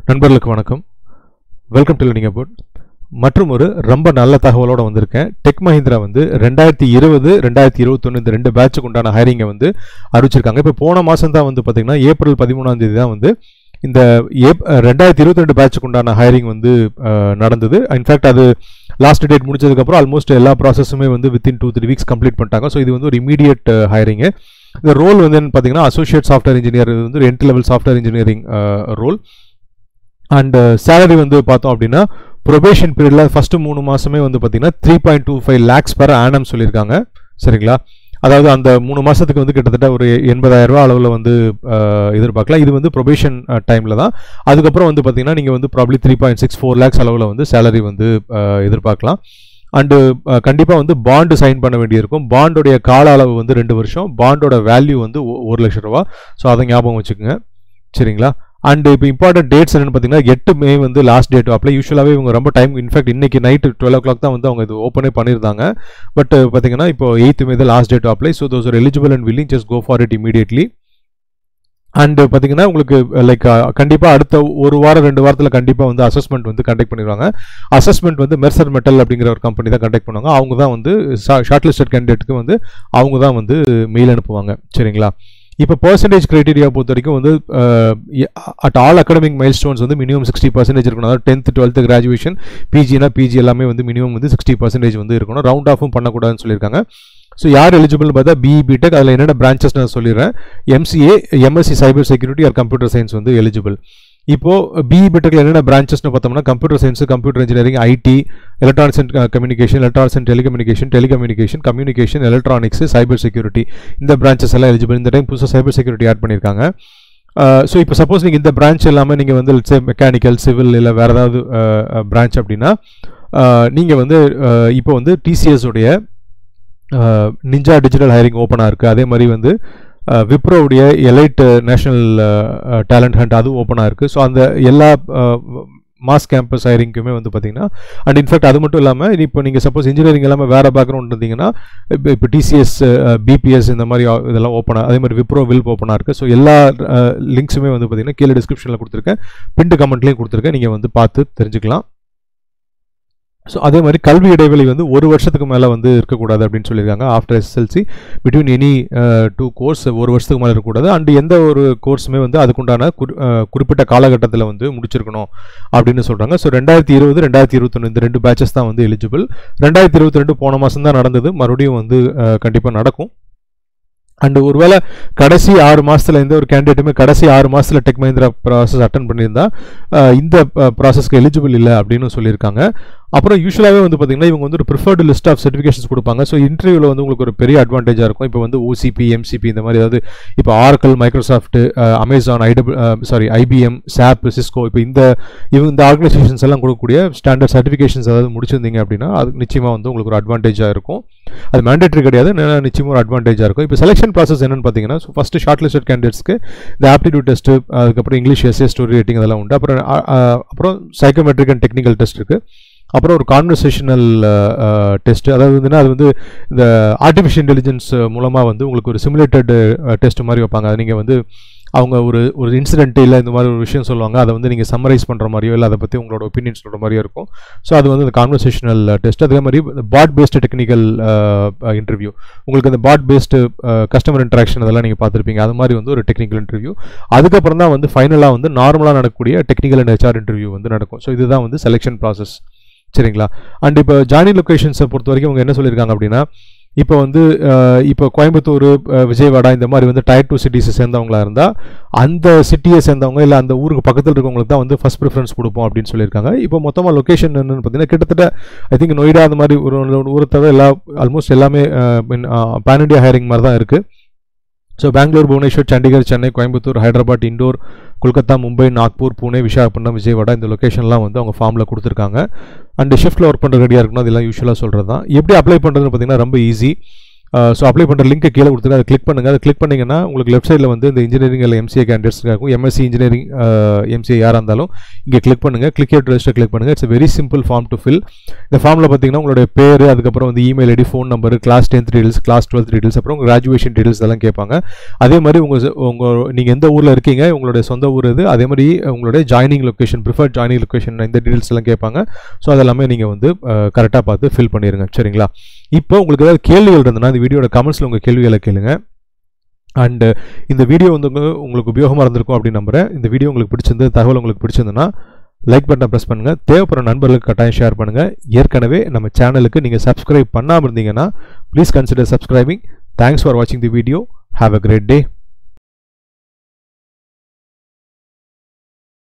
நண்பர்களுக்கு வணக்கம் welcome to லினிங் about மற்றும் ஒரு ரொம்ப நல்ல தகவலோட வந்திருக்கேன் டெக் மஹிந்திரா வந்து ரெண்டாயிரத்தி இருபது ரெண்டாயிரத்தி இருபத்தொன்று இந்த ரெண்டு பேட்சுக்கு உண்டான ஹைரிங்கை வந்து அறிவிச்சிருக்காங்க இப்போ போன மாதம் தான் வந்து பார்த்தீங்கன்னா ஏப்ரல் பதிமூணாம் தேதி தான் வந்து இந்த ஏப் ரெண்டாயிரத்தி இருபத்தி ரெண்டு பேட்சுக்கு உண்டான ஹைரிங் வந்து அஹ், நடந்தது இன்ஃபேக்ட் அது லாஸ்ட் டேட் முடிச்சதுக்கப்புறம் ஆல்மோஸ்ட் எல்லா ப்ராசஸுமே வந்து within two three weeks complete பண்ணிட்டாங்க ஸோ இது வந்து ஒரு இமீடியட் ஹைரிங்கு இந்த ரோல் வந்து என்ன பார்த்தீங்கன்னா அசோசியேட் சாஃப்ட்வேர் இன்ஜினியர் இது வந்து ஒரு end level software engineering role and salary வந்து பார்த்தோம் அப்படின்னா ப்ரொபேஷன் பீரியடில் ஃபஸ்ட்டு மூணு மாதமே வந்து பார்த்தீங்கன்னா three point two five lakhs per annum சொல்லியிருக்காங்க சரிங்களா அதாவது அந்த மூணு மாதத்துக்கு வந்து கிட்டத்தட்ட ஒரு எண்பதாயிரம் ரூபா அளவில் வந்து அஹ், எதிர்பார்க்கலாம் இது வந்து ப்ரொபேஷன் டைமில் தான் அதுக்கப்புறம் வந்து பார்த்தீங்கன்னா நீங்கள் வந்து probably three point six four lakhs அளவில் வந்து சேலரி வந்து அஹ், எதிர்பார்க்கலாம் அண்டு கண்டிப்பாக வந்து பாண்டு சைன் பண்ண வேண்டியிருக்கும் பாண்டோடைய கால அளவு வந்து ரெண்டு வருஷம் பாண்டோட வேல்யூ வந்து ஒ- ஒரு லட்ச ரூபா ஸோ அதை ஞாபகம் வச்சுக்கோங்க சரிங்களா அண்ட் இப்போ இம்பார்ட்டன்ட் டேட்ஸ் என்னன்னு பார்த்தீங்கன்னா எட்டு மே வந்து லாஸ்ட் டேட் அப்ளை யூஸ்வலாகவே இவங்க ரொம்ப டைம் இன்ஃபேக்ட் இன்னைக்கு நைட்டு டுவெல் ஓ கிளாக் தான் வந்து அவங்க இது ஓப்பனே பண்ணியிருந்தாங்க பட் பார்த்தீங்கன்னா இப்போ எயித்து மே தான் last date apply so those are eligible and willing just go for it immediately and பார்த்தீங்கன்னா உங்களுக்கு லைக் கண்டிப்பாக அடுத்த ஒரு வாரம் ரெண்டு வாரத்தில் கண்டிப்பாக வந்து அசஸ்மெண்ட் வந்து கண்டக்ட் பண்ணிடுவாங்க அசஸ்மெண்ட் வந்து மெர்சர் மெட்டல் அப்படிங்கிற ஒரு கம்பெனி தான் கண்டக்ட் பண்ணுவாங்க அவங்க தான் வந்து ஷார்ட் லிஸ்டட் கேண்டிடேட்டுக்கு வந்து அவங்க தான் வந்து மெயில் அனுப்புவாங்க சரிங்களா இப்போ பர்சன்டேஜ் கிரைட்டீரியா பொறுத்த வரைக்கும் வந்து at all academic milestones வந்து மினிமம் சிக்ஸ்டி பர்சன்டேஜ் இருக்கணும் அதாவது டென்த் டுவெல்த் கிராஜுவேஷன் பிஜினா பிஜி எல்லாமே வந்து மினிமம் வந்து சிக்ஸ்டி பர்சன்டேஜ் வந்து இருக்கணும் ரவுண்ட் ஆஃபும் பண்ணக்கூடாதுன்னு சொல்லியிருக்காங்க ஸோ யார் எலிஜிபிள் பார்த்தா பிஇ பிடெக் அதில் என்னென்ன பிரான்ச்சஸ் நான் சொல்லிடுறேன் MCA MSc cyber security or computer science வந்து எலிஜிபிள் இப்போ பிஇ பிடெக்ல என்னென்ன பிரான்ச்சஸ்னு பார்த்தோம்னா computer science computer engineering IT electronics and communication electronics and telecommunication telecommunication communication electronics cyber security இந்த பிரான்ச்சஸ் எல்லாம் எலிஜிபிள் இந்த டைம் புதுசாக சைபர் செக்யூரிட்டி ஆட் பண்ணியிருக்காங்க ஸோ இப்போ சப்போஸ் நீங்கள் இந்த பிரான்ச் எல்லாமே நீங்கள் வந்து சே மெக்கானிக்கல் சிவில் இல்லை வேறு ஏதாவது பிரான்ச் அப்படின்னா நீங்கள் வந்து அஹ், இப்போ வந்து டிசிஎஸ் உடைய நிஞ்சா டிஜிட்டல் ஹைரிங் ஓப்பனாக இருக்குது அதே மாதிரி வந்து விப்ரோவுடைய எலைட் நேஷனல் டேலண்ட் ஹண்ட் அதுவும் ஓப்பனாக இருக்குது ஸோ அந்த எல்லா மாஸ் கேம்பஸ் ஹைரிங்க்குமே வந்து பார்த்தீங்கன்னா அண்ட் இன்ஃபேக்ட் அது மட்டும் இல்லாமல் இப்போ நீங்கள் சப்போஸ் இன்ஜினியரிங் எல்லாமே வேறு பேக்ரவுண்ட் இருந்தீங்கன்னா இப்போ இப்போ டிசிஎஸ் பிபிஎஸ் இந்த மாதிரி ஆ- இதெல்லாம் ஓப்பனாக அதே மாதிரி விப்ரோ வில் ஓப்பனாக இருக்குது ஸோ எல்லா லிங்க்ஸுமே வந்து பார்த்தீங்கன்னா கீழே டிஸ்கிரிப்ஷனில் கொடுத்துருக்கேன் பின்ட்டு கமெண்ட்லேயும் கொடுத்துருக்கேன் நீங்கள் வந்து பார்த்து தெரிஞ்சுக்கலாம் ஸோ அதே மாதிரி கல்வி இடைவெளி வந்து ஒரு வருஷத்துக்கு மேலே வந்து இருக்கக்கூடாது அப்படின்னு சொல்லியிருக்காங்க after SSLC between any two course ஒரு வருஷத்துக்கு மேலே இருக்கக்கூடாது அண்ட் எந்த ஒரு கோர்ஸுமே வந்து அதுக்குண்டான குறி அஹ், குறிப்பிட்ட காலகட்டத்தில் வந்து முடிச்சிருக்கணும் அப்படின்னு சொல்கிறாங்க ஸோ ரெண்டாயிரத்தி இருபது ரெண்டாயிரத்தி இருபத்தொன்று இந்த ரெண்டு பேச்சஸ் தான் வந்து எலிஜிபிள் ரெண்டாயிரத்தி இருபத்தி ரெண்டு போன மாதம் தான் நடந்தது மறுபடியும் வந்து கண்டிப்பாக நடக்கும் அண்ட் ஒருவேளை கடைசி ஆறு மாசத்துல எந்த ஒரு கேண்டிடேட்டுமே கடைசி ஆறு மாசத்துல டெக் மஹிந்திரா ப்ராசஸ் அட்டன் பண்ணியிருந்தா அஹ், இந்த ப்ராசஸ்க்கு எலிஜிபிள் இல்லை அப்படின்னு சொல்லியிருக்காங்க அப்புறம் யூஸ்வலாகவே வந்து பார்த்தீங்கன்னா இவங்க வந்து ஒரு ப்ரிஃபர்டு லிஸ்ட் ஆஃப் சர்டிஃபிகேஷன்ஸ் கொடுப்பாங்க ஸோ இன்டர்வியூவில் வந்து உங்களுக்கு ஒரு பெரிய அட்வான்டேஜாக இருக்கும் இப்போ வந்து ஓசிபி எம்சிபி இந்த மாதிரி அதாவது இப்போ ஆர்கல் மைக்ரோசாஃப்ட் அமேசான் ஐடபிள் சாரி ஐபிஎம் சாப் சிஸ்கோ இப்போ இந்த இவங்க இந்த ஆர்கனைசேஷன்ஸ் எல்லாம் கொடுக்கக்கூடிய ஸ்டாண்டர்ட் சர்டிஃபிகேஷன்ஸ் அதாவது முடிச்சிருந்தீங்க அப்படின்னா அது நிச்சயமாக வந்து உங்களுக்கு ஒரு அட்வான்டேஜாக இருக்கும் அது மேண்டேட்டரி கிடையாது ஆனா நிச்சயமாக ஒரு அட்வான்டேஜாக இருக்கும் இப்போ செலெக்ஷன் ப்ராசஸ் என்னன்னு பார்த்தீங்கன்னா ஸோ ஃபஸ்ட்டு ஷார்ட் லிஸ்டட் கேண்டிடேட்ஸ்க்கு இந்த ஆப்டிடியூட் டெஸ்ட்டு அதுக்கப்புறம் இங்கிலீஷ் எஸ்ஏ ஸ்டோரி ரேட்டிங் அதெல்லாம் உண்டு அப்புறம் அ- அ- அப்புறம் சைக்கோமெட்ரிக் அண்ட் டெக்னிக்கல் டெஸ்ட் இருக்குது அப்புறம் ஒரு கான்வர்சேஷனல் டெஸ்ட் அதாவது வந்துன்னா அது வந்து இந்த ஆர்டிஃபிஷியல் இன்டெலிஜென்ஸ் மூலமாக வந்து உங்களுக்கு ஒரு சிமுலேட்டட் டெஸ்ட் மாதிரி வைப்பாங்க அது நீங்கள் வந்து அவங்க ஒரு ஒரு இன்சிடென்ட் இல்லை இந்த மாதிரி ஒரு விஷயம் சொல்லுவாங்க அதை வந்து நீங்கள் சம்மரைஸ் பண்ணுற மாதிரியோ இல்லை அதை பற்றி உங்களோட ஒப்பீனியன் சொல்கிற மாதிரியோ இருக்கும் ஸோ அது வந்து இந்த கான்வர்சேஷனல் டெஸ்ட் அதே மாதிரி பாட் பேஸ்டு டெக்னிக்கல் இன்டர்வியூ உங்களுக்கு அந்த பாட் பேஸ்டு கஸ்டமர் இன்ட்ராக்ஷன் அதெல்லாம் நீங்கள் பார்த்துருப்பீங்க அது மாதிரி வந்து ஒரு டெக்னிக்கல் இன்டர்வியூ அதுக்கப்புறம் தான் வந்து ஃபைனலாக வந்து நார்மலாக நடக்கக்கூடிய டெக்னிக்கல் அண்ட் ஹெச்ஆர் இன்டர்வியூ வந்து நடக்கும் ஸோ இதுதான் வந்து செலெக்ஷன் ப்ராசஸ் சரிங்களா அண்ட் இப்போ ஜாயினிங் லொக்கேஷன்ஸை பொறுத்த வரைக்கும் அவங்க என்ன சொல்லியிருக்காங்க அப்படின்னா இப்போ வந்து அஹ், இப்போ கோயம்புத்தூர் அஹ், விஜயவாடா இந்த மாதிரி வந்து டயர் டூ சிட்டிஸை சேர்ந்தவங்களா இருந்தால் அந்த சிட்டியை சேர்ந்தவங்க இல்லை அந்த ஊருக்கு பக்கத்தில் இருக்கவங்களுக்கு தான் வந்து ஃபர்ஸ்ட் ப்ரிஃபரன்ஸ் கொடுப்போம் அப்படின்னு சொல்லியிருக்காங்க இப்போ மொத்தமாக லொக்கேஷன் என்னன்னு பார்த்தீங்கன்னா கிட்டத்தட்ட ஐ திங்க் நொய்டா அந்த மாதிரி ஒரு ஒரு ஊரை தவிர எல்லா ஆல்மோஸ்ட் எல்லாமே பேன் இண்டியா ஹைரிங் மாதிரி தான் இருக்குது ஸோ பெங்களூர் புவனேஸ்வர் சண்டிகர் சென்னை கோயம்புத்தூர் ஹைதராபாத் இண்டோர் கொல்கத்தா மும்பை நாக்பூர் புனே விசாகப்பட்டினம் விஜயவாடா இந்த லொக்கேஷன்லாம் வந்து அவங்க ஃபார்மில் கொடுத்துருக்காங்க அண்ட் ஷிஃப்ட்டில் ஒர்க் பண்ணுற ரெடியாக இருக்கணும் அதெல்லாம் யூஸ்வலாக சொல்கிறது தான் எப்படி அப்ளை பண்ணுறதுன்னு பார்த்தீங்கன்னா ரொம்ப ஈஸி ஸோ அப்ளை பண்ணுற லிங்கை கீழே கொடுத்துருக்கு அதை கிளிக் பண்ணுங்கள் அதை கிளிக் பண்ணிங்கன்னா உங்களுக்கு லெஃப்ட் சைடில் வந்து இந்த இன்ஜினியரிங் இல்லை எம்சிஏ கேண்டிடேட்ஸ்க்கு இருக்கும் எம்எஸ்சி இன்ஜினியரிங் எம்சிஏ யாராக இருந்தாலும் இங்கே கிளிக் பண்ணுங்கள் கிளிக் டு ரெஜிஸ்டர் கிளிக் பண்ணுங்கள் it's very simple form to fill இந்த ஃபார்மில் பார்த்தீங்கன்னா உங்களுடைய பேர் அதுக்கப்புறம் வந்து email ID phone number class tenth details class twelfth details அப்புறம் உங்கள் கிராஜுவேஷன் டீடைல்ஸ் இதெல்லாம் கேட்பாங்க அதே மாதிரி உங்கள் உங்கள் நீங்கள் எந்த ஊரில் இருக்கீங்க உங்களுடைய சொந்த ஊர் இது அதே மாதிரி உங்களுடைய joining location preferred joining location இந்த டீடைல்ஸ் எல்லாம் கேட்பாங்க ஸோ அதெல்லாமே நீங்கள் வந்து கரெக்டாக பார்த்து ஃபில் பண்ணிடுங்க சரிங்களா இப்போ உங்களுக்கு ஏதாவது கேள்விகள் இருந்ததுன்னா இந்த வீடியோட கமெண்ட்ஸில் உங்கள் கேள்விகளை கேளுங்க அண்டு இந்த வீடியோ வந்து உங்க- உங்களுக்கு உபயோகமாக இருந்திருக்கும் அப்படின்னு நம்புறேன் இந்த வீடியோ உங்களுக்கு பிடிச்சிருந்து தகவல் உங்களுக்கு பிடிச்சிருந்ததுன்னா லைக் பட்டனை ப்ரெஸ் பண்ணுங்கள் தேவைப்படுற நண்பர்களுக்கு கட்டாயம் ஷேர் பண்ணுங்கள் ஏற்கனவே நம்ம சேனலுக்கு நீங்கள் சப்ஸ்கிரைப் பண்ணாமல் இருந்தீங்கன்னா please consider subscribing thanks for வாட்சிங் the video have a great day